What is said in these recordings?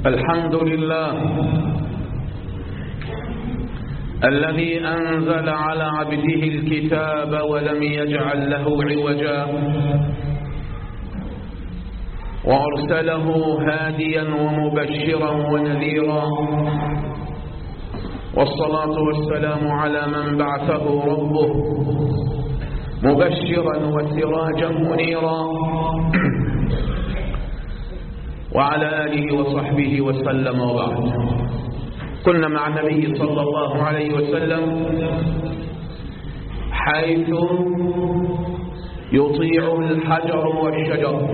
الحمد لله الذي أنزل على عبده الكتاب ولم يجعل له عوجا وأرسله هاديا ومبشرا ونذيرا والصلاة والسلام على من بعثه ربه مبشرا وسراجا منيرا وعلى آله وصحبه وسلم وبعد كنا مع النبي صلى الله عليه وسلم حيث يطيع الحجر والشجر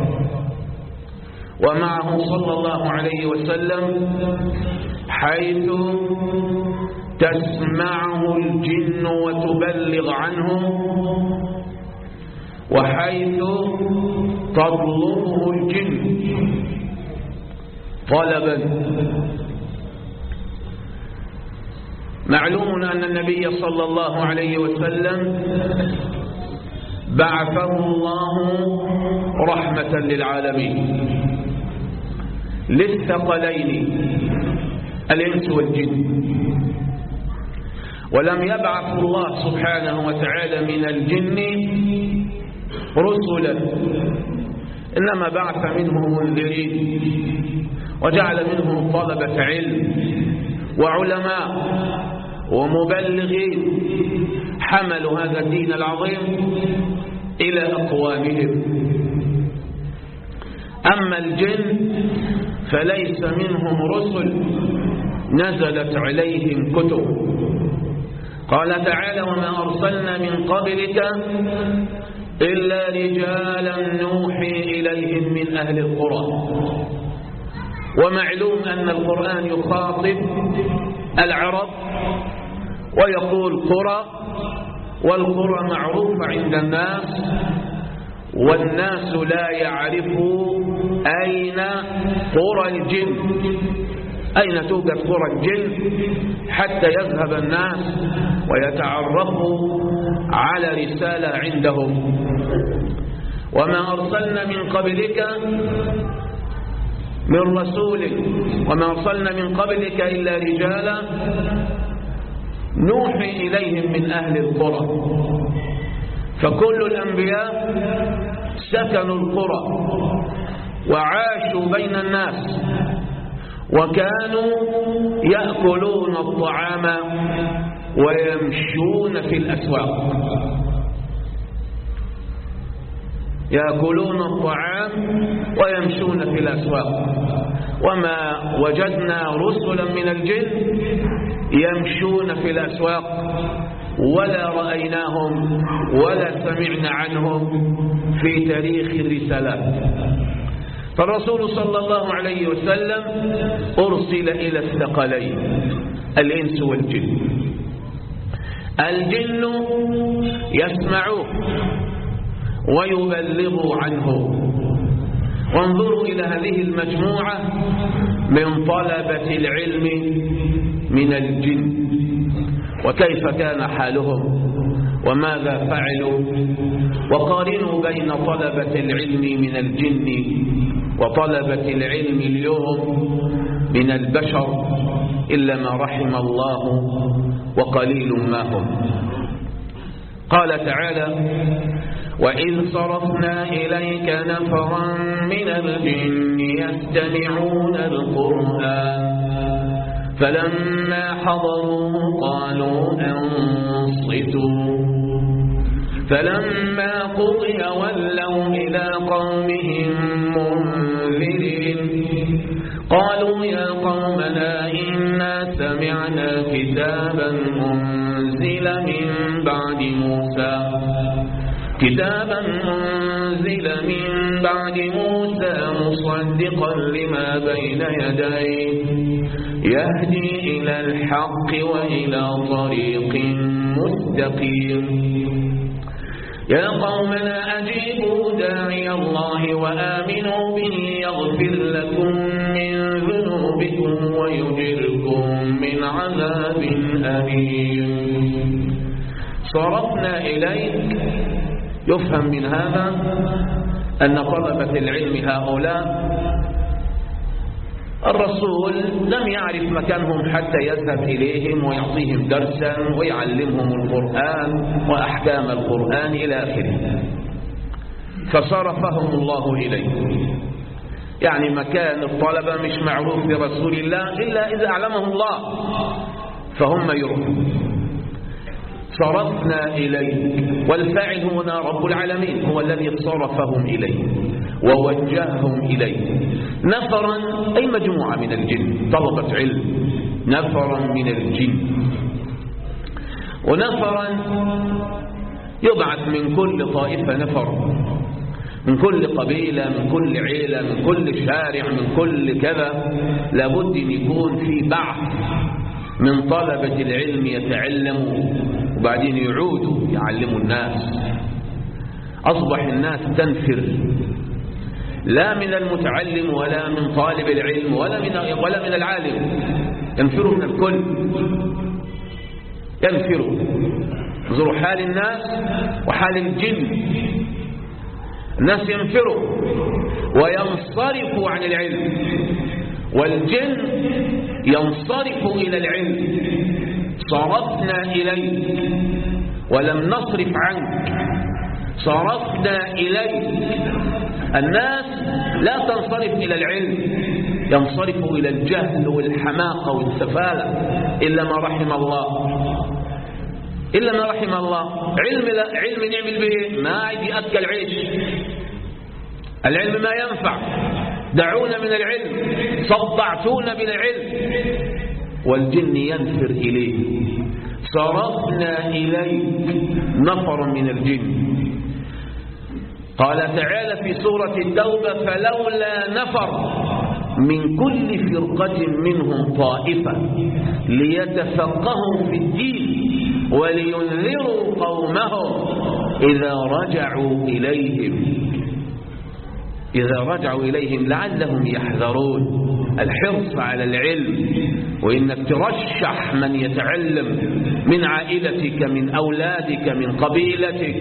ومعه صلى الله عليه وسلم حيث تسمعه الجن وتبلغ عنه وحيث تطلبه الجن طلبا معلوم أن النبي صلى الله عليه وسلم بعثه الله رحمة للعالمين للثقلين الإنس والجن ولم يبعث الله سبحانه وتعالى من الجن رسلا إنما بعث منهم منذرين وجعل منهم طلبة علم وعلماء ومبلغين حملوا هذا الدين العظيم إلى أقوامهم أما الجن فليس منهم رسل نزلت عليهم كتب قال تعالى وما أرسلنا من قبلك إلا رجالا نوحي إليهم من أهل القرى ومعلوم أن القرآن يخاطب العرب ويقول قرى والقرى معروفة عند الناس والناس لا يعرفوا أين قرى الجن أين توجد قرى الجن حتى يذهب الناس ويتعرفوا على رسالة عندهم وما أرسلنا من قبلك من رسول وما أرسلنا من قبلك إلا رجالا نوحي إليهم من أهل القرى فكل الأنبياء سكنوا القرى وعاشوا بين الناس وكانوا يأكلون الطعام ويمشون في الأسواق يأكلون الطعام ويمشون في الأسواق وما وجدنا رسلا من الجن يمشون في الأسواق ولا رأيناهم ولا سمعنا عنهم في تاريخ الرسالات فالرسول صلى الله عليه وسلم أرسل إلى الثقلين الإنس والجن الجن يسمعوه ويبلغوا عنه وانظروا إلى هذه المجموعة من طلبة العلم من الجن وكيف كان حالهم وماذا فعلوا وقارنوا بين طلبة العلم من الجن وطلبة العلم اليوم من البشر إلا ما رحم الله وقليل ما هم قال تعالى وإذ صرفنا إليك نفرا من الجن يستمعون القرآن فلما حضروا قالوا أنصتوا فلما قضي ولوا إلى قومهم منذرين قالوا يا قومنا إنا سمعنا كتابا أنزل من بعد موسى كتابا أنزل من بعد موسى مصدقا لما بين يديه يهدي إلى الحق وإلى طريق مستقيم يا قومنا أجيبوا داعي الله وآمنوا به يغفر لكم من ذنوبكم ويجركم من عذاب أليم صرفنا إليك يفهم من هذا أن طلبة العلم هؤلاء الرسول لم يعرف مكانهم حتى يذهب إليهم ويعطيهم درسا ويعلمهم القرآن وأحكام القرآن إلى آخره فصرفهم الله إليه يعني مكان الطلبة مش معروف برسول الله إلا إذا أعلمه الله فهم يروحون صرفنا إليك والفاعل هنا رب العالمين هو الذي صرفهم إليه ووجههم إليه نفرا أي مجموعة من الجن طلبة علم نفرا من الجن ونفرا يبعث من كل طائفة نفر من كل قبيلة من كل عيلة من كل شارع من كل كذا لابد أن يكون في بعث من طلبة العلم يتعلموا وبعدين يعودوا يعلموا الناس أصبح الناس تنفر لا من المتعلم ولا من طالب العلم ولا من ولا من العالم ينفروا من الكل ينفروا انظروا حال الناس وحال الجن الناس ينفروا وينصرفوا عن العلم والجن ينصرف إلى العلم صرفنا إليك ولم نصرف عنك صرفنا إليك الناس لا تنصرف إلى العلم ينصرف إلى الجهل والحماقة والسفالة إلا ما رحم الله إلا ما رحم الله علم لا علم نعمل به ما عاد يأكل عيش العلم ما ينفع دعونا من العلم صدعتونا بالعلم والجن ينفر إليه صرفنا إليك نفرا من الجن قال تعالى في سورة التوبة فلولا نفر من كل فرقة منهم طائفة ليتفقهوا في الدين ولينذروا قومهم إذا رجعوا إليهم إذا رجعوا إليهم لعلهم يحذرون الحرص على العلم وإنك ترشح من يتعلم من عائلتك من أولادك من قبيلتك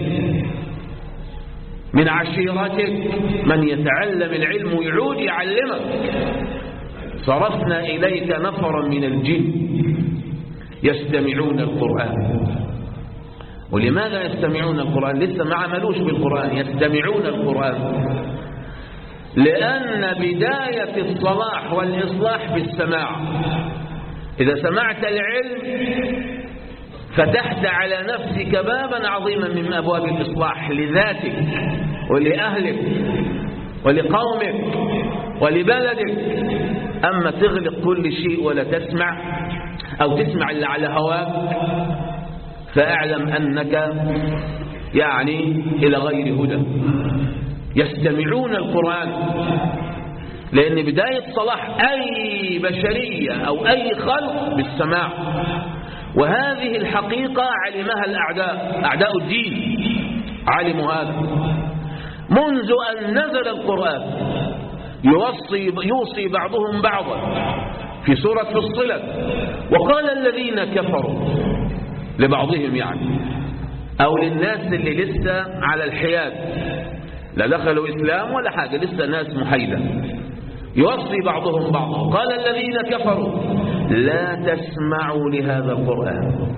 من عشيرتك من يتعلم العلم ويعود يعلمك صرفنا إليك نفرا من الجن يستمعون القرآن ولماذا يستمعون القرآن لسه ما عملوش بالقرآن يستمعون القرآن لأن بداية الصلاح والإصلاح بالسماع إذا سمعت العلم فتحت على نفسك بابا عظيما من أبواب الإصلاح لذاتك ولأهلك ولقومك ولبلدك أما تغلق كل شيء ولا تسمع أو تسمع اللي على هواك فاعلم أنك يعني إلى غير هدى يستمعون القرآن لأن بداية صلاح أي بشرية أو أي خلق بالسماع وهذه الحقيقة علمها الأعداء أعداء الدين علموا هذا منذ أن نزل القرآن يوصي, يوصي بعضهم بعضا في سورة فصلت وقال الذين كفروا لبعضهم يعني أو للناس اللي لسه على الحياد لا دخلوا إسلام ولا حاجة لسه ناس محيدة يوصي بعضهم بعضا قال الذين كفروا لا تسمعوا لهذا القرآن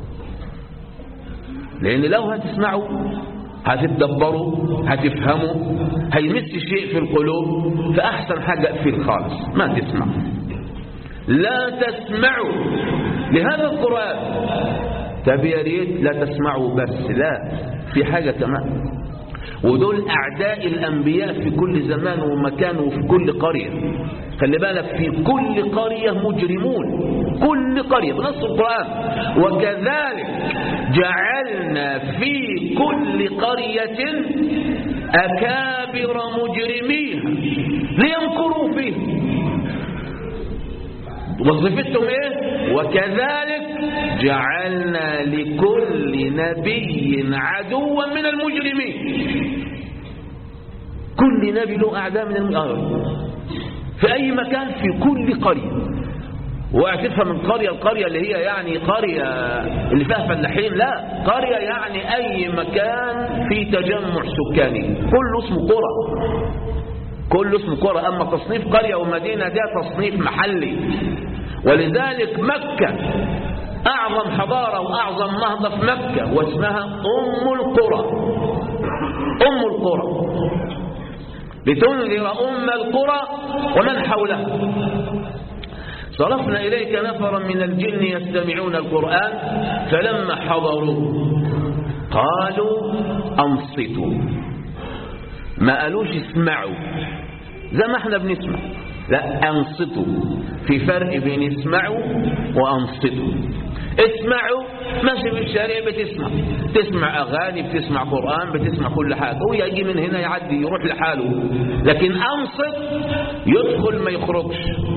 لأن لو هتسمعوا هتتدبروا هتفهموا هيمس شيء في القلوب فأحسن حاجة اقفل خالص ما تسمع لا تسمعوا لهذا القرآن طب يا ريت لا تسمعوا بس لا في حاجة كمان ودول أعداء الأنبياء في كل زمان ومكان وفي كل قرية خلي بالك في كل قرية مجرمون كل قرية بنص القرآن وكذلك جعلنا في كل قرية أكابر مجرميها ليمكروا فيه وظيفتهم ايه وكذلك جعلنا لكل نبي عدوا من المجرمين كل نبي له اعداء من المجرمين في اي مكان في كل قريه وهتفهم من قرية القرية اللي هي يعني قرية اللي فيها فلاحين لا قرية يعني أي مكان في تجمع سكاني كله اسمه قرى كله اسمه قرى أما تصنيف قرية ومدينة ده تصنيف محلي ولذلك مكة أعظم حضارة وأعظم نهضة في مكة واسمها أم القرى أم القرى لتنذر أم القرى ومن حولها صرفنا إليك نفرا من الجن يستمعون القرآن فلما حضروا قالوا أنصتوا ما قالوش اسمعوا زي ما احنا بنسمع لا أنصتوا في فرق بين اسمعوا وأنصتوا اسمعوا ماشي في الشارع بتسمع تسمع أغاني بتسمع قرآن بتسمع كل حاجة هو يجي من هنا يعدي يروح لحاله لكن أنصت يدخل ما يخرجش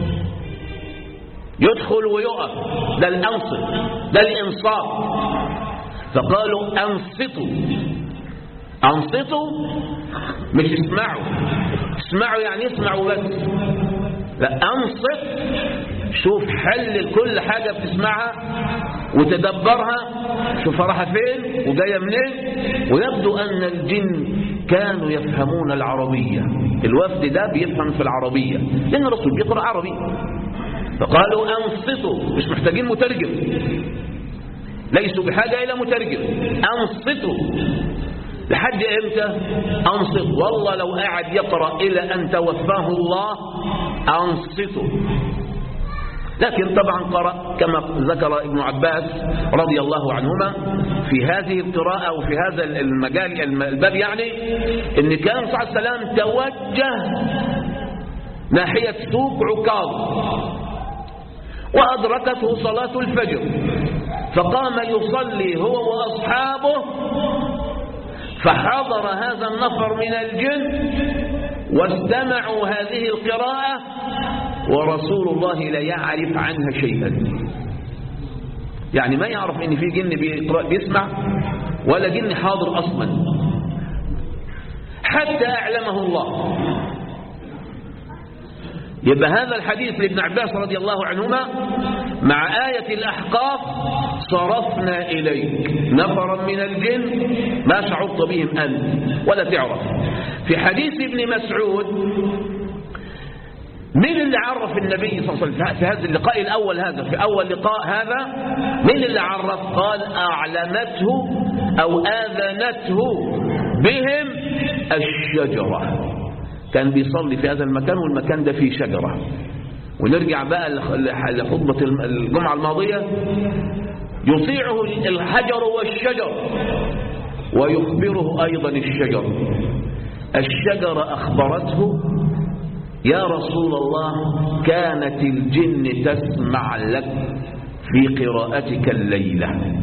يدخل ويقف ده الأنصت ده الإنصات فقالوا أنصتوا أنصتوا مش اسمعوا اسمعوا يعني اسمعوا بس لا أنصت شوف حلل كل حاجة بتسمعها وتدبرها شوف رايحة فين وجاية منين ويبدو أن الجن كانوا يفهمون العربية الوفد ده بيفهم في العربية لأن الرسول بيقرأ عربي فقالوا أنصتوا مش محتاجين مترجم ليسوا بحاجة إلى مترجم أنصتوا لحد امتى انصت والله لو قاعد يقرأ الى ان توفاه الله انصته لكن طبعا قرأ كما ذكر ابن عباس رضي الله عنهما في هذه القراءة وفي هذا المجال الباب يعني ان كان صلى الله عليه وسلم توجه ناحية سوق عكاظ وأدركته صلاة الفجر فقام يصلي هو وأصحابه فحضر هذا النفر من الجن واستمعوا هذه القراءة ورسول الله لا يعرف عنها شيئا يعني ما يعرف ان في جن بيقرأ بيسمع ولا جن حاضر اصلا حتى اعلمه الله يبقى هذا الحديث لابن عباس رضي الله عنهما مع آية الأحقاف صرفنا إليك نفرا من الجن ما شعرت بهم أنت ولا تعرف في حديث ابن مسعود مين اللي عرف النبي صلى الله عليه وسلم في هذا اللقاء الأول هذا في أول لقاء هذا مين اللي عرف قال أعلمته أو آذنته بهم الشجرة كان بيصلي في هذا المكان والمكان ده فيه شجرة ونرجع بقى لخطبة الجمعة الماضية يطيعه الحجر والشجر ويخبره أيضا الشجر الشجرة أخبرته يا رسول الله كانت الجن تسمع لك في قراءتك الليلة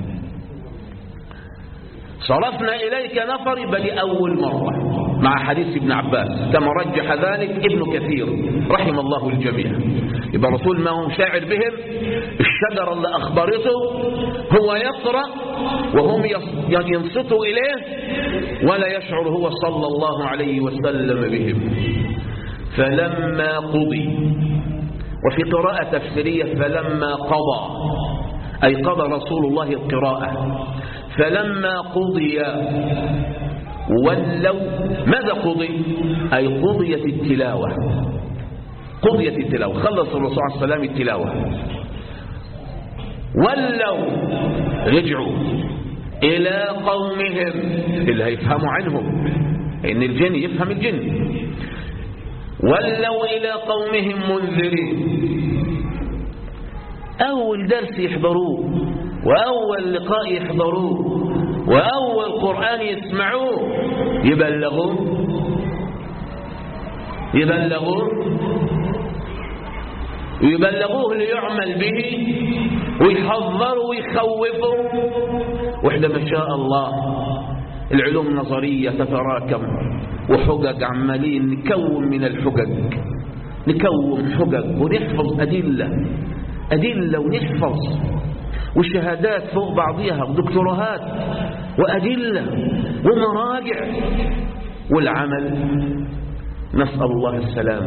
صرفنا إليك نفر بل أول مرة مع حديث ابن عباس كما رجح ذلك ابن كثير رحم الله الجميع يبقى الرسول ما هو شاعر بهم الشجرة اللي أخبرته هو يقرأ وهم ينصتوا إليه ولا يشعر هو صلى الله عليه وسلم بهم فلما قضي وفي قراءة تفسيرية فلما قضى أي قضى رسول الله القراءة فلما قضي ولوا ماذا قضي أي قضيت التلاوة قضيت التلاوة خلص الرسول عليه السلام التلاوة ولوا رجعوا إلى قومهم اللي هيفهموا عنهم إن الجن يفهم الجن ولوا إلى قومهم منذرين أول درس يحضروه وأول لقاء يحضروه وأول قرآن يسمعوه يبلغوه يبلغوه ويبلغوه ليعمل به ويحذروا ويخوفوا واحنا ما شاء الله العلوم النظرية تتراكم وحجج عمالين نكون من الحجج نكون حجج ونحفظ أدلة أدلة ونحفظ وشهادات فوق بعضها ودكتوراهات وأدلة ومراجع والعمل نسأل الله السلامة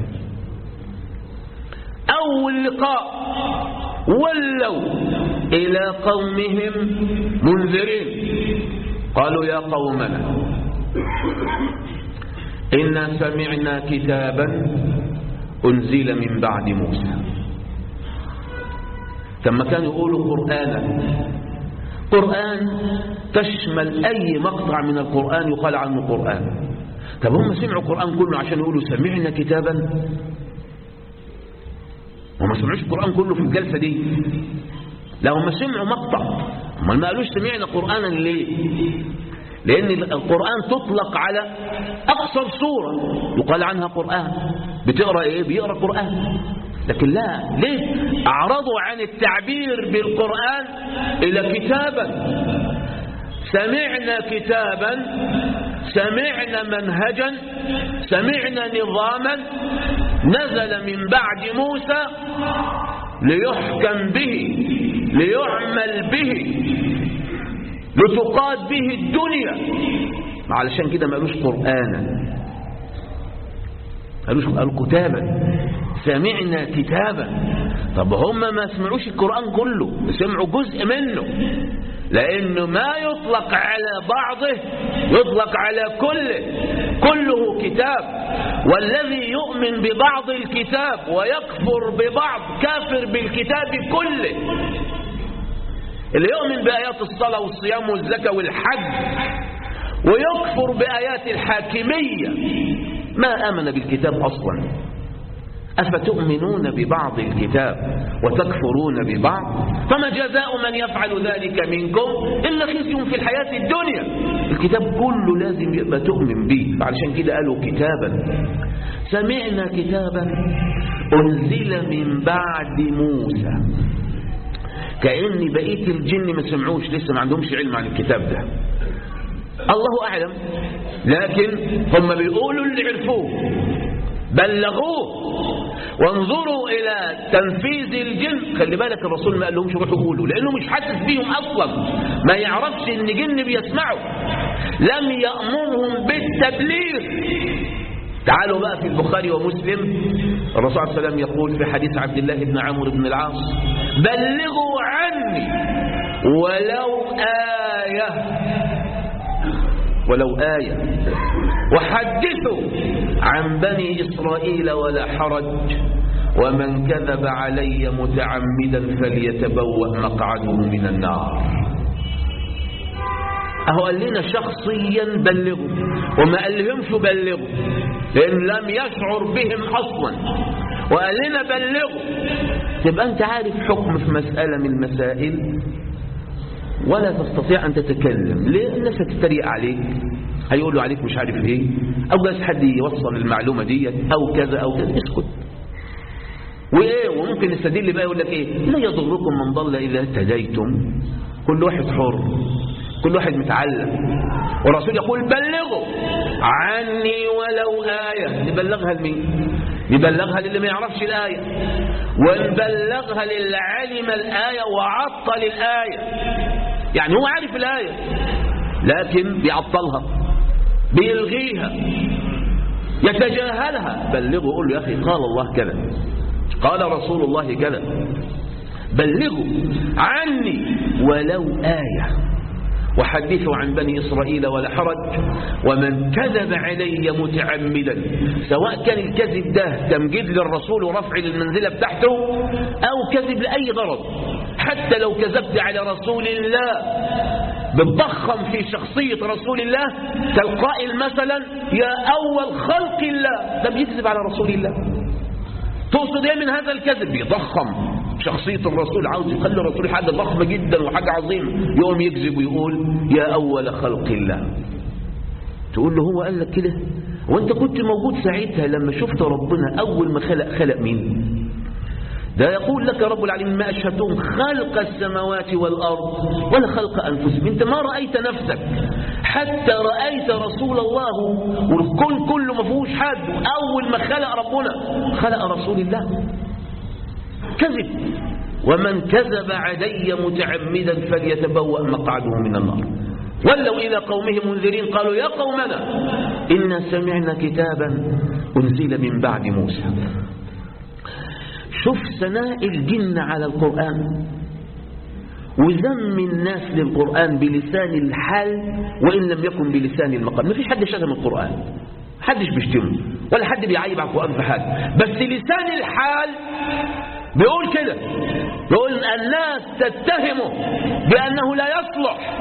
أول لقاء ولوا إلى قومهم منذرين قالوا يا قومنا إنا سمعنا كتابا أنزل من بعد موسى كما كانوا يقولوا قرآنا قرآن تشمل أي مقطع من القرآن يقال عنه قرآن طب هم سمعوا القرآن كله عشان يقولوا سمعنا كتابا وما سمعوش القرآن كله في الجلسة دي لا هم سمعوا مقطع هم ما قالوش سمعنا قرآنا ليه لأن القرآن تطلق على أقصر سورة يقال عنها قرآن بتقرأ إيه بيقرأ قرآن لكن لا ليه أعرضوا عن التعبير بالقرآن إلى كتابا سمعنا كتابا سمعنا منهجا سمعنا نظاما نزل من بعد موسى ليحكم به ليعمل به لتقاد به الدنيا علشان كده ما قالوش قرآنا قالوش قالوا كتابا سمعنا كتابا طب هم ما سمعوش القرآن كله سمعوا جزء منه لأنه ما يطلق على بعضه يطلق على كله كله كتاب والذي يؤمن ببعض الكتاب ويكفر ببعض كافر بالكتاب كله اللي يؤمن بآيات الصلاة والصيام والزكاة والحج ويكفر بآيات الحاكمية ما آمن بالكتاب أصلا أفتؤمنون ببعض الكتاب وتكفرون ببعض فما جزاء من يفعل ذلك منكم إلا خزي في الحياة الدنيا الكتاب كله لازم يبقى تؤمن به علشان كده قالوا كتابا سمعنا كتابا أنزل من بعد موسى كأن بقية الجن ما سمعوش لسه ما عندهمش علم عن الكتاب ده الله أعلم لكن هم بيقولوا اللي عرفوه بلغوه وانظروا إلى تنفيذ الجن خلي بالك الرسول ما قال لهمش روحوا قولوا لأنه مش حاسس بيهم أصلا ما يعرفش إن جن بيسمعوا لم يأمرهم بالتبليغ تعالوا بقى في البخاري ومسلم الرسول صلى الله عليه وسلم يقول في حديث عبد الله بن عمرو بن العاص بلغوا عني ولو آية ولو آية وحدثوا عن بني إسرائيل ولا حرج ومن كذب علي متعمدا فليتبوأ مقعده من النار أهو قال لنا شخصيا بلغوا وما قال لهمش بلغوا لأن لم يشعر بهم أصلا وقال لنا بلغوا تبقى أنت عارف حكم في مسألة من المسائل ولا تستطيع أن تتكلم ليه الناس هتتريق عليك هيقولوا عليك مش عارف ايه او جاز حد يوصل المعلومة ديت او كذا او كذا اسكت وايه وممكن يستدل بقى يقول لك ايه لا يضركم من ضل اذا اهتديتم كل واحد حر كل واحد متعلم والرسول يقول بلغوا عني ولو آية نبلغها لمين نبلغها للي ما يعرفش الآية ونبلغها للي علم الآية وعطل الآية يعني هو عارف الآية لكن بيعطلها بيلغيها يتجاهلها بلغوا قول له يا أخي قال الله كذا قال رسول الله كذا بلغوا عني ولو آية وحدثوا عن بني إسرائيل ولا حرج ومن كذب علي متعمدا سواء كان الكذب ده تمجيد للرسول ورفع للمنزلة بتاعته أو كذب لأي غرض حتى لو كذبت على رسول الله بتضخم في شخصية رسول الله كالقائل مثلا يا أول خلق الله ده بيكذب على رسول الله تقصد ايه من هذا الكذب بيضخم شخصية الرسول عاوز يخلي الرسول حاجة ضخمة جدا وحاجة عظيمة يوم يكذب ويقول يا أول خلق الله تقول له هو قال لك كده وانت كنت موجود ساعتها لما شفت ربنا أول ما خلق خلق مين ده يقول لك رب العالمين ما أشهدتهم خلق السماوات والأرض ولا خلق أنفسهم انت ما رأيت نفسك حتى رأيت رسول الله والكون كله ما فيهوش حد أول ما خلق ربنا خلق رسول الله كذب ومن كذب علي متعمدا فليتبوأ مقعده من النار ولوا إلى قومهم منذرين قالوا يا قومنا إنا سمعنا كتابا أنزل من بعد موسى شوف ثناء الجن على القرآن وذم الناس للقرآن بلسان الحال وإن لم يكن بلسان المقال ما فيش حد شتم القرآن حدش بيشتمه ولا حد بيعيب على القرآن في حاجة بس لسان الحال بيقول كده بيقول الناس تتهمه بأنه لا يصلح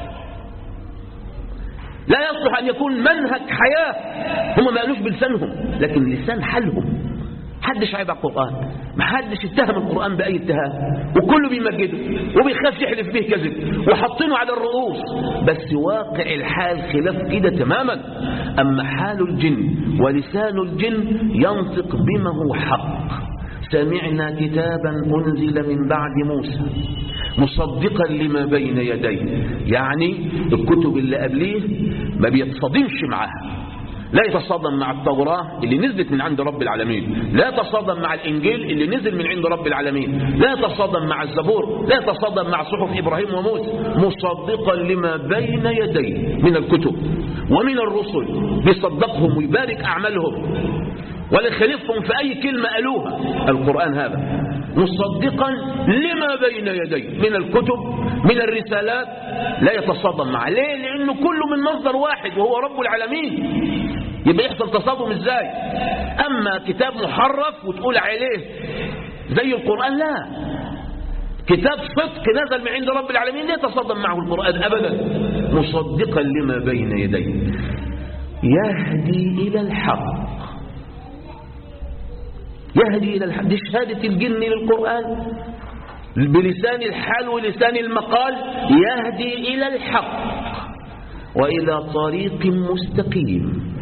لا يصلح أن يكون منهج حياة هم ما قالوش بلسانهم لكن لسان حالهم حدش عيب على القرآن ما حدش اتهم القرآن بأي اتهام وكله بيمجده وبيخاف يحلف به كذب وحاطينه على الرؤوس بس واقع الحال خلاف كده تماما أما حال الجن ولسان الجن ينطق بما هو حق سمعنا كتابا أنزل من بعد موسى مصدقا لما بين يديه يعني الكتب اللي قبليه ما بيتصادمش معاها لا يتصادم مع التوراة اللي نزلت من عند رب العالمين لا يتصادم مع الإنجيل اللي نزل من عند رب العالمين لا يتصادم مع الزبور لا يتصادم مع صحف إبراهيم وموسى مصدقا لما بين يديه من الكتب ومن الرسل بيصدقهم ويبارك أعمالهم ولا يخالفهم في أي كلمة قالوها القرآن هذا مصدقا لما بين يديه من الكتب من الرسالات لا يتصادم معه ليه لأنه كله من مصدر واحد وهو رب العالمين يبقى يحصل تصادم ازاي أما كتاب محرف وتقول عليه زي القرآن لا كتاب صدق نزل من عند رب العالمين لا يتصادم معه القرآن أبدا مصدقا لما بين يديه يهدي إلى الحق يهدي إلى الحق دي شهادة الجن للقرآن بلسان الحال ولسان المقال يهدي إلى الحق وإلى طريق مستقيم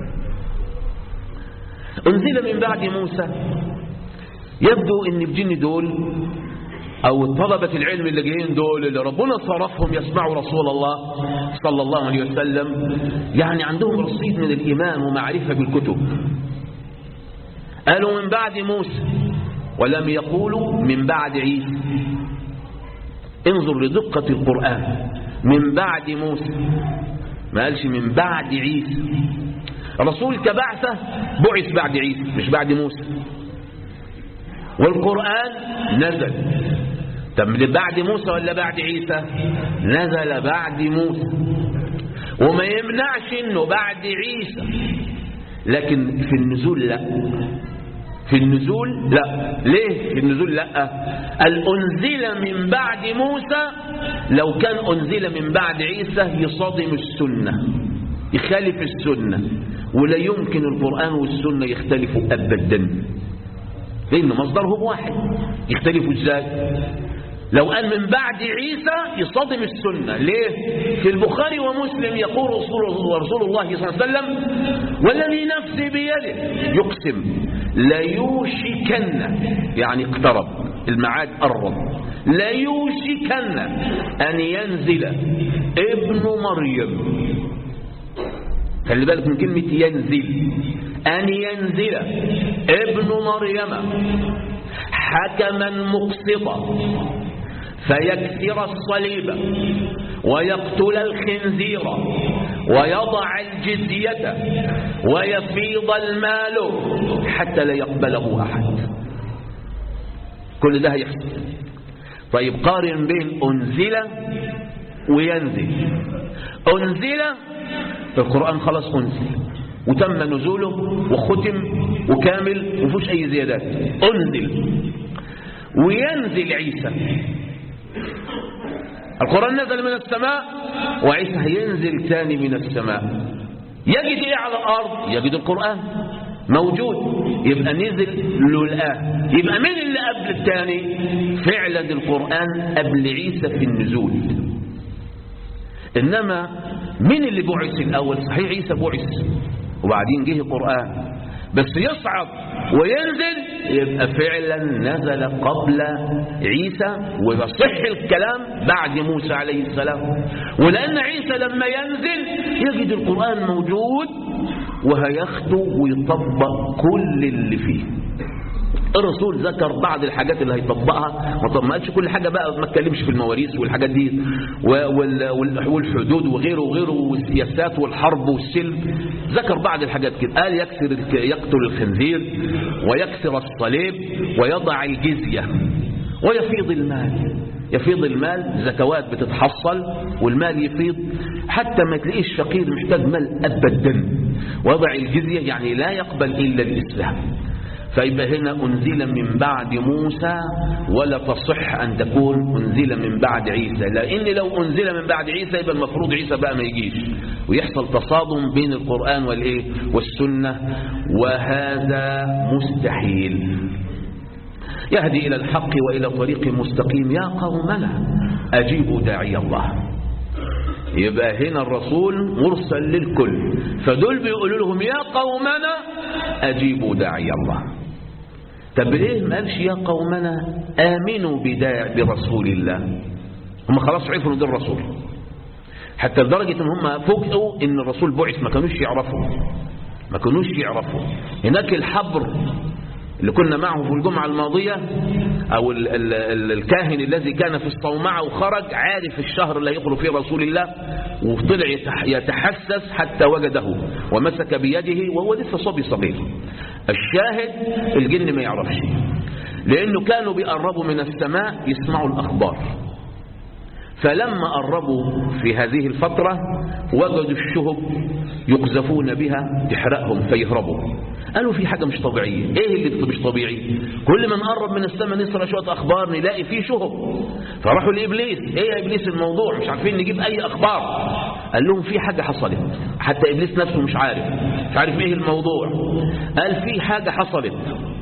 أنزل من بعد موسى يبدو أن الجن دول أو طلبة العلم اللي جايين دول اللي ربنا صرفهم يسمعوا رسول الله صلى الله عليه وسلم يعني عندهم رصيد من الإيمان ومعرفة بالكتب قالوا من بعد موسى ولم يقولوا من بعد عيسى انظر لدقة القرآن من بعد موسى ما قالش من بعد عيسى الرسول كبعثة بعث بعد عيسى مش بعد موسى والقرآن نزل طب بعد موسى ولا بعد عيسى نزل بعد موسى وما يمنعش انه بعد عيسى لكن في النزول لا في النزول لا ليه في النزول لا الأنزل من بعد موسى لو كان أنزل من بعد عيسى يصادم السنة يخالف السنة ولا يمكن القرآن والسنة يختلفوا أبدا لأن مصدرهم واحد يختلفوا ازاي لو أن من بعد عيسى يصادم السنة ليه في البخاري ومسلم يقول رسول, رسول الله صلى الله عليه وسلم والذي نفسي بيده يقسم ليوشكن يعني اقترب المعاد قرب ليوشكن أن ينزل ابن مريم خلي بالك من كلمة ينزل أن ينزل ابن مريم حكما مقسطا فيكسر الصليب ويقتل الخنزير ويضع الجزية ويفيض المال حتى لا يقبله أحد كل ده هيحصل طيب قارن بين أنزل وينزل أنزل القرآن خلاص أنزل وتم نزوله وختم وكامل وفوش أي زيادات أنزل وينزل عيسى القرآن نزل من السماء وعيسى هينزل تاني من السماء يجد ايه على الارض يجد القرآن موجود يبقى نزل له الآن يبقى مين اللي قبل الثاني فعلا القرآن قبل عيسى في النزول إنما مين اللي بعث الأول صحيح عيسى بعث وبعدين جه القرآن بس يصعد وينزل يبقى فعلا نزل قبل عيسى ويصح الكلام بعد موسى عليه السلام ولأن عيسى لما ينزل يجد القرآن موجود وهيخطو ويطبق كل اللي فيه الرسول ذكر بعض الحاجات اللي هيطبقها ما قالش كل حاجة بقى ما اتكلمش في المواريث والحاجات دي والحدود وغيره وغيره والسياسات والحرب والسلم ذكر بعض الحاجات كده قال يكسر يقتل الخنزير ويكسر الصليب ويضع الجزية ويفيض المال يفيض المال زكوات بتتحصل والمال يفيض حتى ما تلاقيش فقير محتاج مال أبدا وضع الجزية يعني لا يقبل إلا الإسلام فيبقى هنا أنزل من بعد موسى ولا تصح أن تكون أنزل من بعد عيسى لأن لو أنزل من بعد عيسى يبقى المفروض عيسى بقى ما يجيش ويحصل تصادم بين القرآن والإيه والسنة وهذا مستحيل يهدي إلى الحق وإلى طريق مستقيم يا قومنا أجيبوا داعي الله يبقى هنا الرسول مرسل للكل فدول بيقولوا لهم يا قومنا أجيبوا داعي الله طب ليه ما قالش يا قومنا آمنوا بداع برسول الله هم خلاص عرفوا ان ده الرسول حتى لدرجة ان هم فوجئوا ان الرسول بعث ما كانوش يعرفوا ما كانوش يعرفوا هناك الحبر اللي كنا معه في الجمعة الماضية أو ال ال ال الكاهن الذي كان في الصومعة وخرج عارف الشهر اللي يقول فيه رسول الله وطلع يتحسس حتى وجده ومسك بيده وهو لسه صبي صغير الشاهد الجن ما يعرفش لأنه كانوا بيقربوا من السماء يسمعوا الأخبار فلما قربوا في هذه الفترة وجدوا الشهب يقذفون بها تحرقهم فيهربوا قالوا في حاجة مش طبيعية ايه اللي مش طبيعي كل ما نقرب من السماء نسرى شوية اخبار نلاقي فيه شهب فراحوا لابليس ايه يا ابليس الموضوع مش عارفين نجيب اي اخبار قال لهم في حاجة حصلت حتى ابليس نفسه مش عارف مش عارف ايه الموضوع قال في حاجة حصلت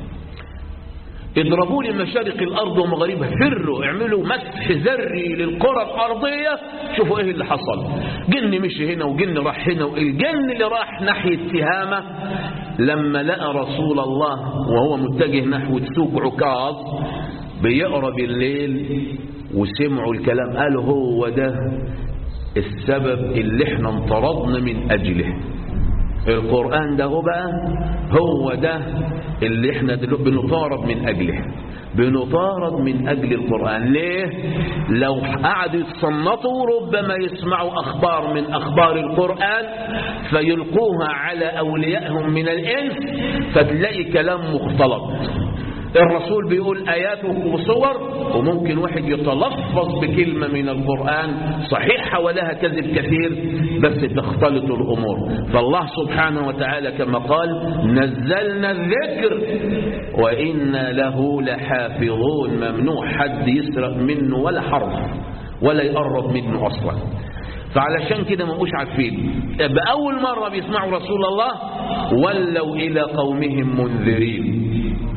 اضربوا لي مشارق الأرض ومغاربها فروا اعملوا مسح ذري للكرة الأرضية شوفوا ايه اللي حصل جن مشي هنا وجن راح هنا والجن اللي راح ناحية تهامة لما لقى رسول الله وهو متجه نحو سوق عكاظ بيقرا بالليل وسمعوا الكلام قالوا هو ده السبب اللي احنا انطردنا من أجله القرآن ده هو بقى هو ده اللي احنا دلوقتي بنطارد من أجله بنطارد من أجل القرآن ليه؟ لو قعدوا يتصنطوا ربما يسمعوا أخبار من أخبار القرآن فيلقوها على أوليائهم من الإنس فتلاقي كلام مختلط الرسول بيقول آيات وصور وممكن واحد يتلفظ بكلمة من القرآن صحيحة ولها كذب كثير بس تختلط الأمور فالله سبحانه وتعالى كما قال نزلنا الذكر وإنا له لحافظون ممنوع حد يسرق منه ولا حرف ولا يقرب منه أصلا فعلشان كده ما بقوش عارفين بأول مرة بيسمعوا رسول الله ولوا إلى قومهم منذرين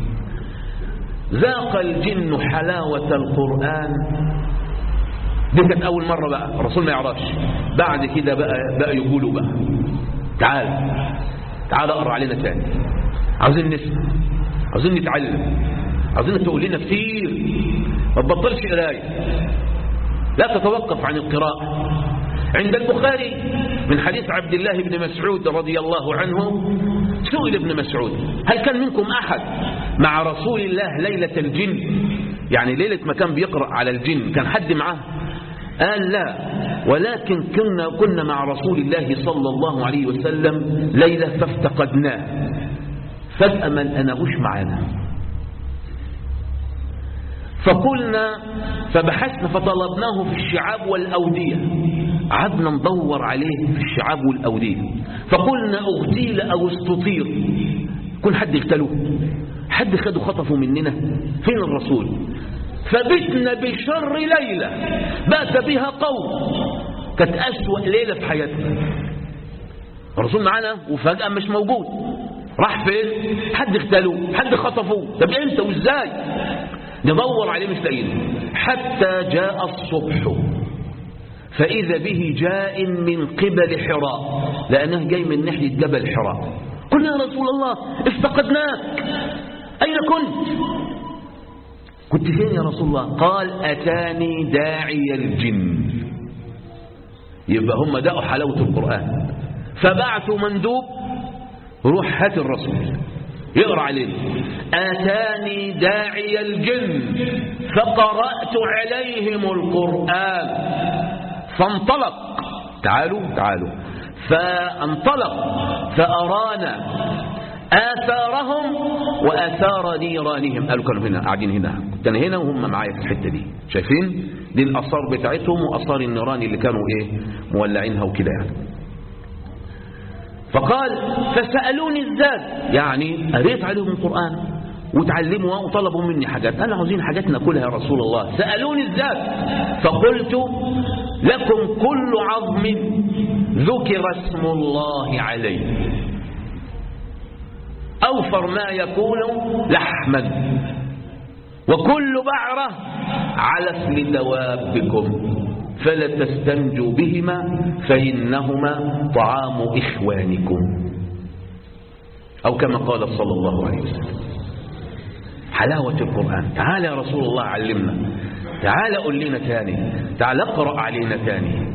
ذاق الجن حلاوة القرآن دي كانت أول مرة بقى الرسول ما يعرفش بعد كده بقى, بقى يقولوا بقى تعال تعال اقرا علينا تاني عاوزين نسمع عاوزين نتعلم عاوزين تقول لنا كتير ما تبطلش قرايه لا تتوقف عن القراءة عند البخاري من حديث عبد الله بن مسعود رضي الله عنه سئل ابن مسعود هل كان منكم أحد مع رسول الله ليلة الجن يعني ليلة ما كان بيقرأ على الجن كان حد معاه قال لا ولكن كنا كنا مع رسول الله صلى الله عليه وسلم ليلة فافتقدناه فجأة ما لقناهوش معانا فقلنا فبحثنا فطلبناه في الشعاب والأودية قعدنا ندور عليه في الشعاب والأودية فقلنا اغتيل أو استطير كل حد اغتالوه حد خده خطفه مننا فين الرسول فبتنا بشر ليلة بات بها قوم كانت أسوأ ليلة في حياتنا الرسول معانا وفجأة مش موجود راح فين حد اغتالوه حد خطفوه طب امتى وازاي ندور عليه مش لاقيينه حتى جاء الصبح فإذا به جاء من قبل حراء لأنه جاي من ناحية جبل حراء قلنا يا رسول الله افتقدناك أين كنت كنت فين يا رسول الله قال أتاني داعي الجن يبقى هم دقوا حلاوة القرآن فبعثوا مندوب روح هات الرسول يقرأ عليه آتاني داعي الجن فقرأت عليهم القرآن فانطلق تعالوا تعالوا فانطلق فأرانا آثارهم وآثار نيرانهم قالوا كانوا هنا قاعدين هنا كنت أنا هنا وهم معايا في الحتة دي شايفين دي الآثار بتاعتهم وآثار النيران اللي كانوا إيه مولعينها وكده يعني فقال فسألوني الزاد يعني قريت عليهم القرآن وتعلموا وطلبوا مني حاجات قالوا عاوزين حاجات ناكلها يا رسول الله سألوني الزاد فقلت لكم كل عظم ذكر اسم الله عليه أوفر ما يكون لحما وكل بعرة على اسم دوابكم فلا تستنجوا بهما فإنهما طعام إخوانكم أو كما قال صلى الله عليه وسلم حلاوة القرآن تعال يا رسول الله علمنا تعال قل لنا تاني تعال اقرأ علينا تاني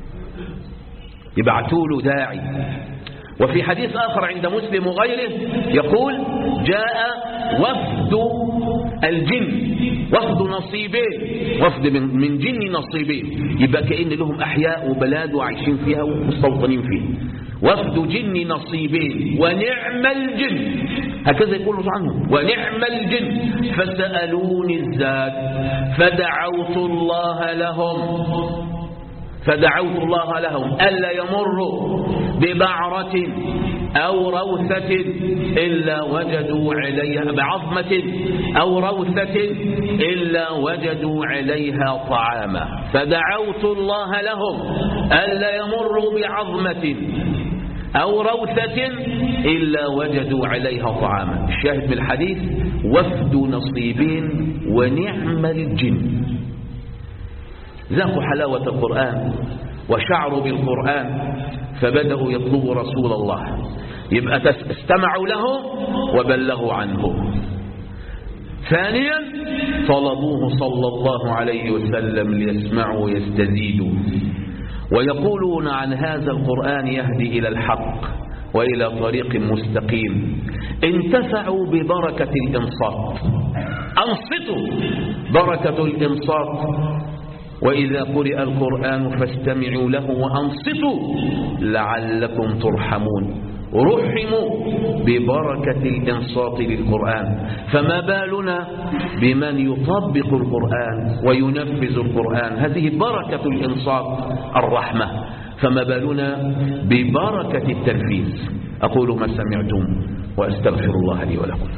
يبعثوا له داعي وفي حديث آخر عند مسلم وغيره يقول جاء وفد الجن وفد نصيبين وفد من, من جن نصيبين يبقى كأن لهم أحياء وبلاد وعايشين فيها ومستوطنين فيها وفد جن نصيبين ونعم الجن هكذا يقول الله عنه ونعم الجن فسألوني الزاد فدعوت الله لهم فدعوت الله لهم ألا يمروا ببعرة أو روثة إلا وجدوا عليها بعظمة أو روثة إلا وجدوا عليها طعاما فدعوت الله لهم ألا يمروا بعظمة أو روثة إلا وجدوا عليها طعاما الشاهد من الحديث وفد نصيبين ونعم الجن ذاقوا حلاوة القرآن وشعروا بالقرآن فبدأوا يطلبوا رسول الله يبقى استمعوا له وبلغوا عنه ثانيا طلبوه صلى الله عليه وسلم ليسمعوا ويستزيدوا ويقولون عن هذا القرآن يهدي إلى الحق وإلى طريق مستقيم انتفعوا ببركة الإنصات أنصتوا بركة الإنصات وإذا قرئ القرآن فاستمعوا له وأنصتوا لعلكم ترحمون رحموا ببركة الإنصات للقرآن فما بالنا بمن يطبق القرآن وينفذ القرآن هذه بركة الإنصات الرحمة فما بالنا ببركة التنفيذ أقول ما سمعتم وأستغفر الله لي ولكم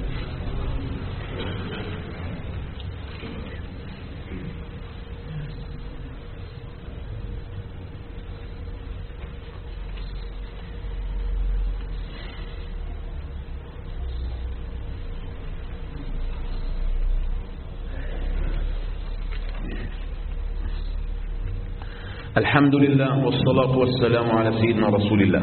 الحمد لله والصلاة والسلام على سيدنا رسول الله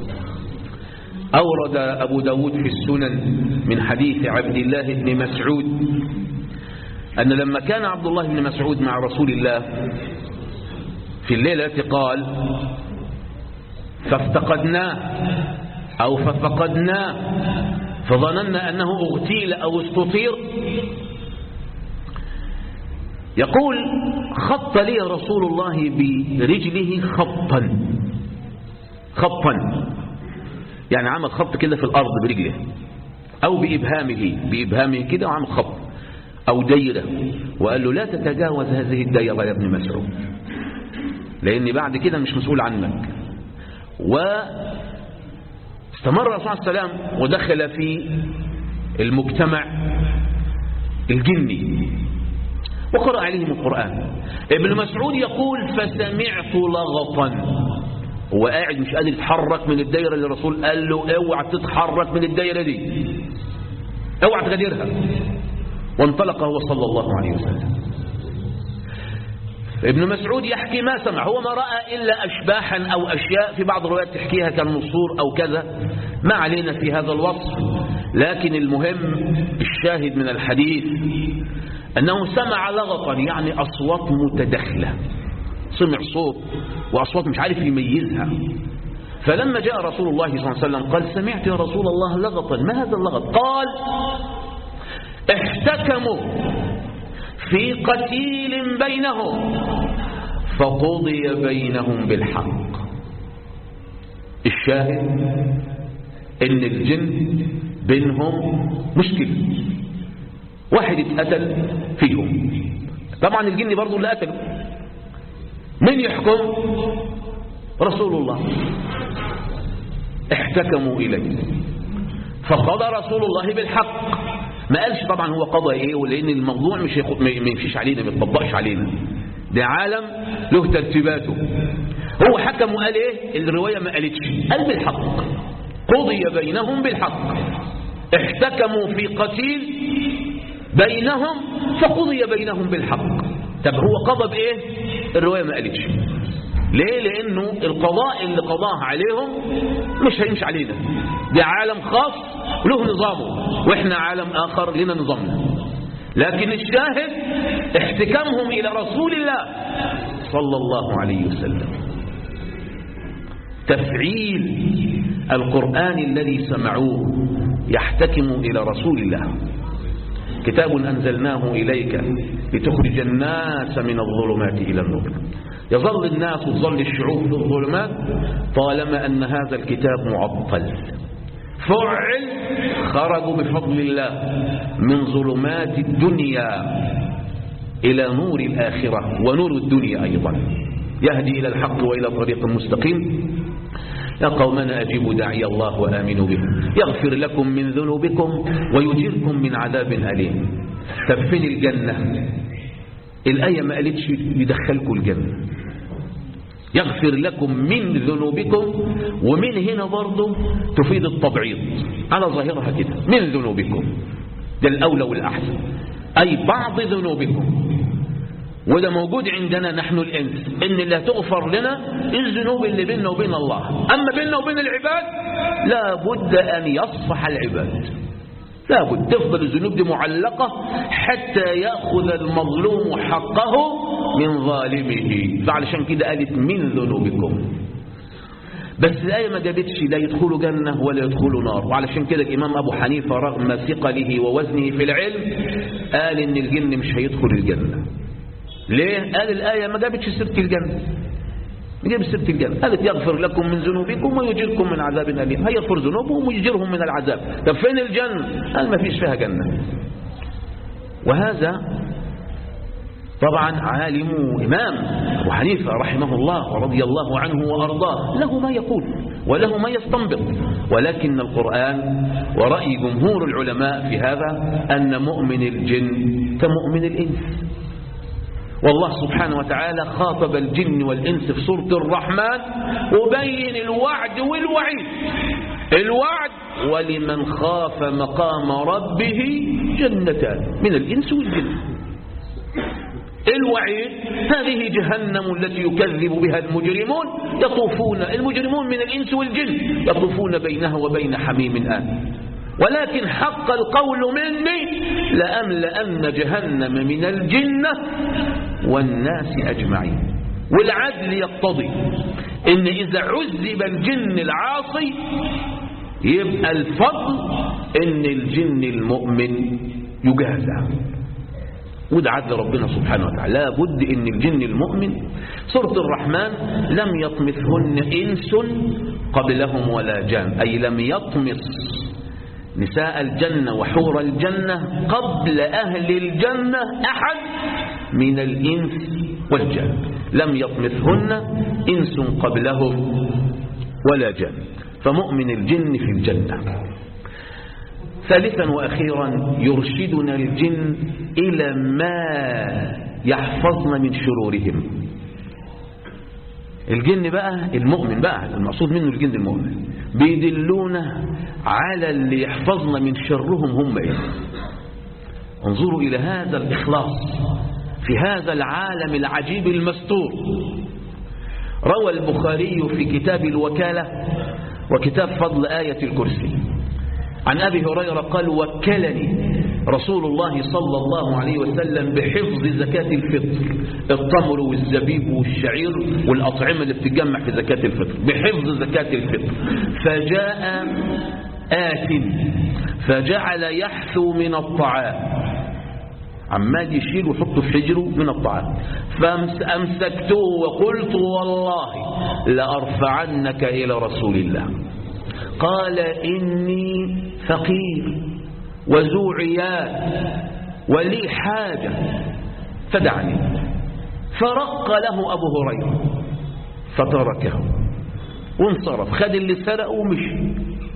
أورد أبو داود في السنن من حديث عبد الله بن مسعود أن لما كان عبد الله بن مسعود مع رسول الله في الليلة قال فافتقدناه أو ففقدناه فظننا أنه اغتيل أو استطير يقول خط لي رسول الله برجله خطا خطا يعني عمل خط كده في الأرض برجله أو بإبهامه بإبهامه كده وعمل خط أو دايرة وقال له لا تتجاوز هذه الدايرة يا ابن مسعود لأن بعد كده مش مسؤول عنك واستمر الرسول عليه السلام ودخل في المجتمع الجني وقرأ عليهم القرآن ابن مسعود يقول فسمعت لغطا هو قاعد مش قادر يتحرك من الدايرة اللي الرسول قال له اوعى تتحرك من الدايرة دي اوعى تغادرها وانطلق هو صلى الله عليه وسلم ابن مسعود يحكي ما سمع هو ما رأى إلا أشباحا أو أشياء في بعض الروايات تحكيها كالنصور أو كذا ما علينا في هذا الوصف لكن المهم الشاهد من الحديث أنه سمع لغطا يعني أصوات متداخلة سمع صوت وأصوات مش عارف يميزها فلما جاء رسول الله صلى الله عليه وسلم قال سمعت يا رسول الله لغطا ما هذا اللغط قال احتكموا في قتيل بينهم فقضي بينهم بالحق الشاهد ان الجن بينهم مشكلة واحد اتقتل فيهم طبعا الجن برضو اللي قتله من يحكم رسول الله احتكموا إليه فقضى رسول الله بالحق ما قالش طبعا هو قضى ايه ولان الموضوع مش يخ... ما يمشيش علينا ما يطبقش علينا ده عالم له ترتيباته هو حكم وقال ايه الرواية ما قالتش قال بالحق قضي بينهم بالحق احتكموا في قتيل بينهم فقضي بينهم بالحق طب هو قضى بايه الرواية ما قالتش ليه لانه القضاء اللي قضاه عليهم مش هيمشي علينا ده عالم خاص له نظامه واحنا عالم اخر لنا نظامنا لكن الشاهد احتكامهم الى رسول الله صلى الله عليه وسلم تفعيل القرآن الذي سمعوه يحتكم إلى رسول الله كتاب أنزلناه إليك لتخرج الناس من الظلمات إلى النور يظل الناس وتظل الشعوب في الظلمات طالما أن هذا الكتاب معطل فعل خرجوا بفضل الله من ظلمات الدنيا إلى نور الآخرة ونور الدنيا أيضا يهدي إلى الحق وإلى طريق مستقيم يا قومنا أجيبوا داعي الله وآمنوا به يغفر لكم من ذنوبكم ويجيركم من عذاب أليم طب فين الجنة الآية ما قالتش يدخلكم الجنة يغفر لكم من ذنوبكم ومن هنا برضه تفيد التبعيض على ظاهرها كده من ذنوبكم ده الأولى والأحسن أي بعض ذنوبكم وده موجود عندنا نحن الإنس إن اللي هتغفر لنا الذنوب اللي بيننا وبين الله أما بيننا وبين العباد لا بد أن يصفح العباد لا بد تفضل الذنوب دي معلقة حتى يأخذ المظلوم حقه من ظالمه فعلشان كده قالت من ذنوبكم بس الآية ما جابتش لا يدخلوا جنة ولا يدخلوا نار وعلشان كده الإمام أبو حنيفة رغم ثقله ووزنه في العلم قال إن الجن مش هيدخل الجنة ليه؟ قال الآية ما جابتش سيرة الجنة ما جابت سيرة الجنة قالت يغفر لكم من ذنوبكم ويجيركم من عذاب أليم هيغفر ذنوبهم ويجيرهم من العذاب طب فين الجنة؟ قال ما فيش فيها جنة وهذا طبعا عالم إمام أبو حنيفة رحمه الله ورضي الله عنه وأرضاه له ما يقول وله ما يستنبط ولكن القرآن ورأي جمهور العلماء في هذا أن مؤمن الجن كمؤمن الإنس والله سبحانه وتعالى خاطب الجن والإنس في سورة الرحمن وبين الوعد والوعيد الوعد ولمن خاف مقام ربه جنتان من الإنس والجن الوعيد هذه جهنم التي يكذب بها المجرمون يطوفون المجرمون من الإنس والجن يطوفون بينها وبين حميم آن ولكن حق القول مني لأملأن جهنم من الجنة والناس أجمعين والعدل يقتضي إن إذا عذب الجن العاصي يبقى الفضل إن الجن المؤمن يجازى وده عدل ربنا سبحانه وتعالى لا بد ان الجن المؤمن سورة الرحمن لم يطمثهن إنس قبلهم ولا جان أي لم يطمس نساء الجنة وحور الجنة قبل أهل الجنة أحد من الإنس والجن لم يطمثهن إنس قبلهم ولا جن فمؤمن الجن في الجنة ثالثا وأخيرا يرشدنا الجن إلى ما يحفظنا من شرورهم الجن بقى المؤمن بقى المقصود منه الجن المؤمن بيدلونا على اللي يحفظنا من شرهم هم ايه انظروا إلى هذا الإخلاص في هذا العالم العجيب المستور روى البخاري في كتاب الوكالة وكتاب فضل آية الكرسي عن أبي هريرة قال وكلني رسول الله صلى الله عليه وسلم بحفظ زكاة الفطر التمر والزبيب والشعير والأطعمة اللي بتتجمع في زكاة الفطر بحفظ زكاة الفطر فجاء آت فجعل يحثو من الطعام عمال يشيل ويحط في حجره من الطعام فأمسكته وقلت والله لأرفعنك إلى رسول الله قال إني فقير وذو عيال ولي حاجة فدعني فرق له أبو هريرة فتركه وانصرف خد اللي سرقه ومشي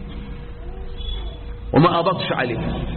وما أبطش عليه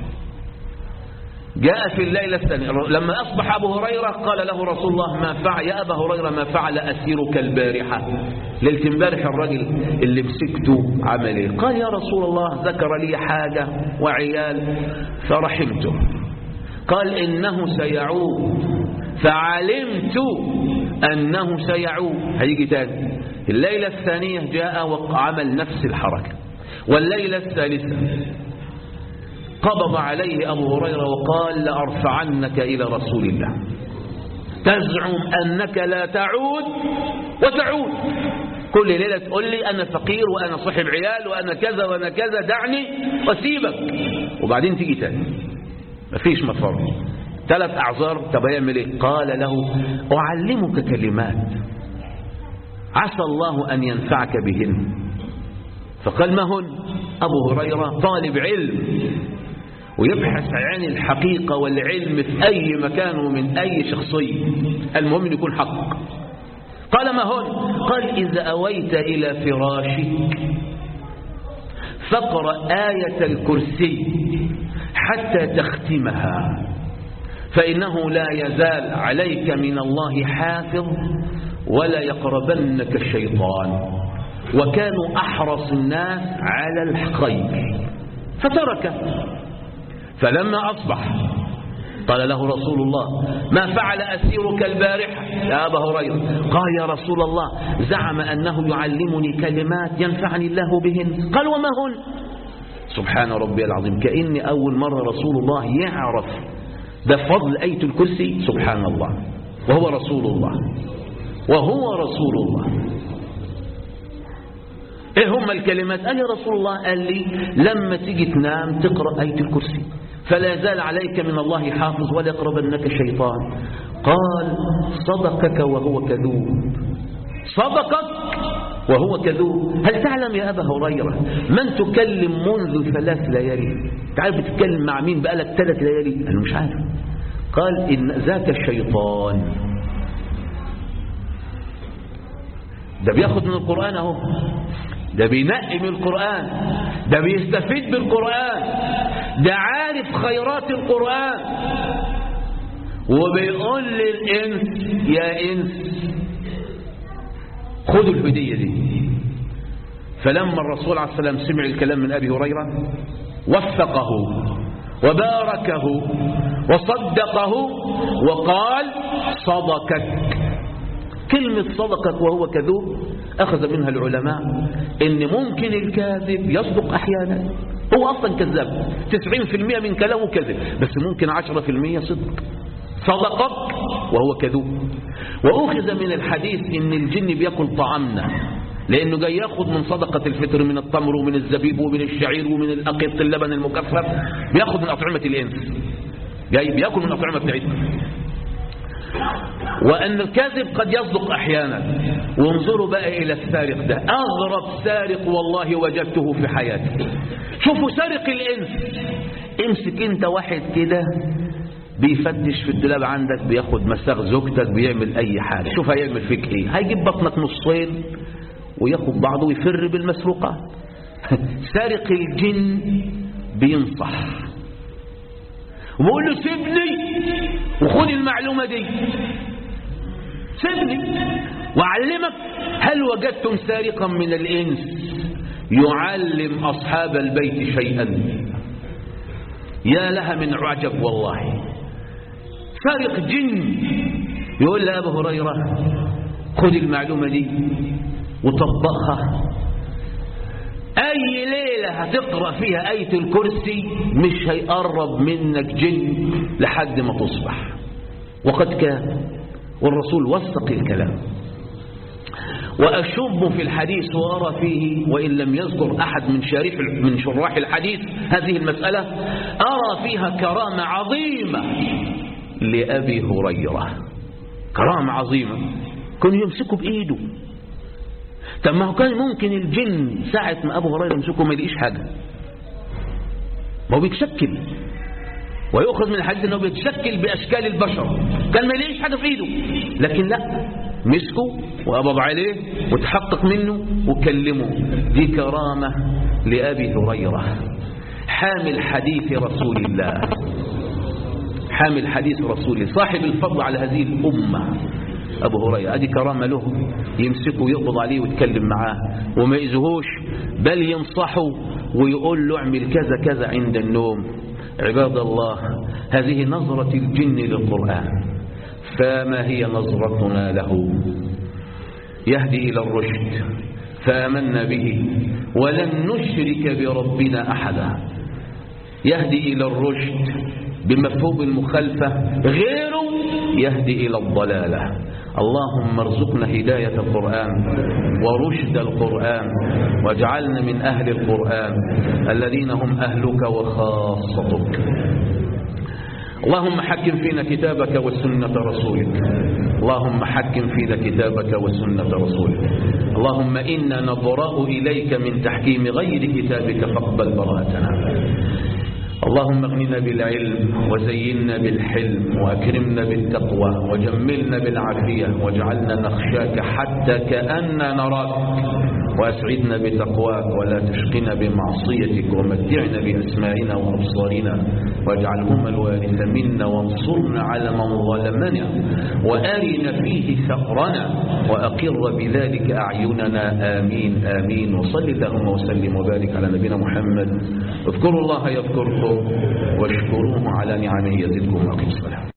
جاء في الليلة الثانية لما أصبح أبو هريرة قال له رسول الله ما فعل يا أبا هريرة ما فعل أسيرك البارحة ليلة امبارح الرجل اللي مسكته عمل ايه قال يا رسول الله ذكر لي حاجة وعيال فرحمته قال إنه سيعود فعلمت أنه سيعود هيجي تاني الليلة الثانية جاء وعمل نفس الحركة والليلة الثالثة قبض عليه أبو هريرة وقال لأرفعنك إلى رسول الله تزعم أنك لا تعود وتعود كل ليلة تقول لي أنا فقير وأنا صاحب عيال وأنا كذا وأنا كذا دعني وسيبك وبعدين تيجي تاني مفيش مفر ثلاث أعذار طب يعمل إيه قال له أعلمك كلمات عسى الله أن ينفعك بهن فقال ما هن أبو هريرة طالب علم ويبحث عن الحقيقة والعلم في أي مكان ومن أي شخصية المهم أن يكون حق قال ما هون قال إذا أويت إلى فراشك فاقرأ آية الكرسي حتى تختمها فإنه لا يزال عليك من الله حافظ ولا يقربنك الشيطان وكانوا أحرص الناس على الخير فتركه فلما أصبح قال له رسول الله ما فعل أسيرك البارحة يا أبا هريرة قال يا رسول الله زعم أنه يعلمني كلمات ينفعني الله بهن قال وما هن سبحان ربي العظيم كأني أول مرة رسول الله يعرف ده فضل آية الكرسي سبحان الله وهو رسول الله وهو رسول الله ايه هم الكلمات قال يا رسول الله قال لي لما تيجي تنام تقرأ آية الكرسي فلا يزال عليك من الله حافظ ولا يقربنك الشيطان قال صدقك وهو كذوب صدقك وهو كذوب هل تعلم يا أبا هريرة من تكلم منذ ثلاث ليالي تعرف بتتكلم مع مين بقالك ثلاث ليالي أنا مش عارف قال إن ذاك الشيطان ده بياخد من القرآن اهو ده بينقي من القرآن ده بيستفيد بالقرآن ده عارف خيرات القرآن وبيقول للإنس يا إنس خذوا الهدية دي فلما الرسول عليه السلام سمع الكلام من أبي هريرة وثقه وباركه وصدقه وقال صدقك كلمة صدقك وهو كذوب أخذ منها العلماء إن ممكن الكاذب يصدق أحيانا هو أصلا كذاب 90% من كلامه كذب بس ممكن 10% صدق صدقك وهو كذوب وأخذ من الحديث إن الجن بيأكل طعامنا لأنه جاي ياخد من صدقة الفطر من التمر ومن الزبيب ومن الشعير ومن الأقط اللبن المكثف بياخد من أطعمة الإنس جاي بياكل من أطعمة بتاعتنا وأن الكاذب قد يصدق أحيانا وانظروا بقى إلى السارق ده أغرب سارق والله وجدته في حياتي شوفوا سارق الإنس امسك انت واحد كده بيفتش في الدولاب عندك بياخد مساغ زوجتك بيعمل أي حاجة شوف هيعمل فيك إيه هيجيب بطنك نصين وياخد بعضه ويفر بالمسروقات سارق الجن بينصح وبقول له سيبني وخد المعلومة دي سيبني وأعلمك هل وجدتم سارقا من الإنس يعلم أصحاب البيت شيئا يا لها من عجب والله سارق جن يقول لأبو هريرة خذ المعلومة دي وطبقها أي ليلة هتقرأ فيها آية الكرسي مش هيقرب منك جن لحد ما تصبح وقد كان والرسول وثق الكلام وأشب في الحديث وأرى فيه وإن لم يذكر أحد من شارح من شراح الحديث هذه المسألة أرى فيها كرامة عظيمة لأبي هريرة كرامة عظيمة كانوا يمسكوا بإيده طب ما هو كان ممكن الجن ساعة ما أبو هريرة يمسكه ما يلاقيش حاجة ما هو بيتشكل ويؤخذ من الحديث أنه بيتشكل بأشكال البشر كان ما يلاقيش حاجة في إيده لكن لا مسكه وقبض عليه وتحقق منه وكلمه دي كرامة لأبي هريرة حامل حديث رسول الله حامل حديث رسول الله صاحب الفضل على هذه الأمة أبو هريرة أدي كرامة له يمسكه ويقبض عليه ويتكلم معاه وما يزهوش بل ينصحه ويقول له اعمل كذا كذا عند النوم عباد الله هذه نظرة الجن للقرآن فما هي نظرتنا له يهدي إلى الرشد فآمنا به ولن نشرك بربنا أحدا يهدي إلى الرشد بمفهوم المخالفة غيره يهدي إلى الضلالة اللهم ارزقنا هداية القرآن ورشد القرآن واجعلنا من أهل القرآن الذين هم أهلك وخاصتك اللهم حكم فينا كتابك وسنة رسولك اللهم حكم فينا كتابك وسنة رسولك اللهم إنا نضرأ إليك من تحكيم غير كتابك فاقبل براءتنا اللهم اغننا بالعلم وزينا بالحلم وأكرمنا بالتقوى وجملنا بالعافية واجعلنا نخشاك حتى كأننا نراك وأسعدنا بتقواك ولا تشقنا بمعصيتك ومتعنا بأسمائنا وأبصارنا واجعلهما الوارث منا وانصرنا على من ظلمنا وأرنا فيه ثأرنا وأقر بذلك أعيننا آمين آمين وصل اللهم وسلم وبارك على نبينا محمد اذكروا الله يذكركم واشكروه على نعمه يزدكم وأقم الصلاة